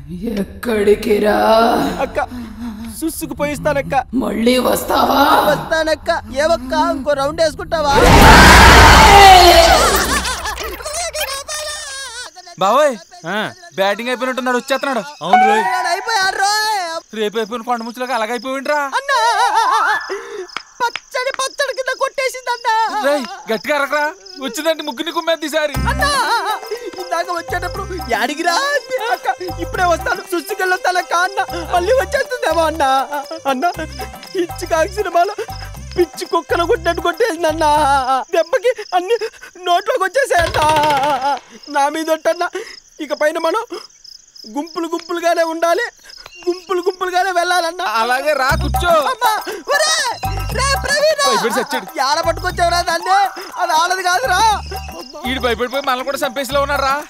ఎక్కడికి రా అక్క సుస్సుకు పోయిస్తానక్క మళ్ళీ వస్తావా వస్తానక్క ఏవక్క ఇంకో రౌండ్ వేసుకుంటావా బావోయ్ బ్యాటింగ్ అయిపోయినట్టున్నాడు వచ్చేస్తున్నాడు అవును రోయ్ అయిపోయారు రోయ్. రేపు అయిపోయిన కొండ ముచ్చులకు అలాగైపోయిండ్రా అన్నా పచ్చడి పచ్చడి కింద కొట్టేసిందన్నా రేయ్ గట్టిగా అరకరా వచ్చిందంటే ముగ్గురిని కుమ్మేది ఈసారి అన్నా ఇందాక వచ్చేటప్పుడు యాడిగిరా అంది అక్క ఇప్పుడే వస్తాను సుస్సుకెళ్ళొస్తానక్క అన్న మళ్ళీ వచ్చేస్తుందేమో అన్న అన్న పిచ్చి కాకి సినిమాలో పిచ్చి కుక్కను కొట్టినట్టు కొట్టేసింది అన్న దెబ్బకి అన్ని నోట్లోకి వచ్చేసాయన్న నా మీద ఒట్టన్న ఇక పైన మనం గుంపులు గుంపులుగానే ఉండాలి గుంపులు గుంపులుగానే వెళ్ళాలన్నా అలాగే రా కూర్చో అమ్మా! ఒరే! రే ప్రవీణ! భయపడి చచ్చాడు. యాడ పట్టుకొచ్చావురా దాన్ని అది ఆడది కాదురా ఈడు భయపడిపోయి మనల్ని కూడా చంపేసిలో ఉన్నారా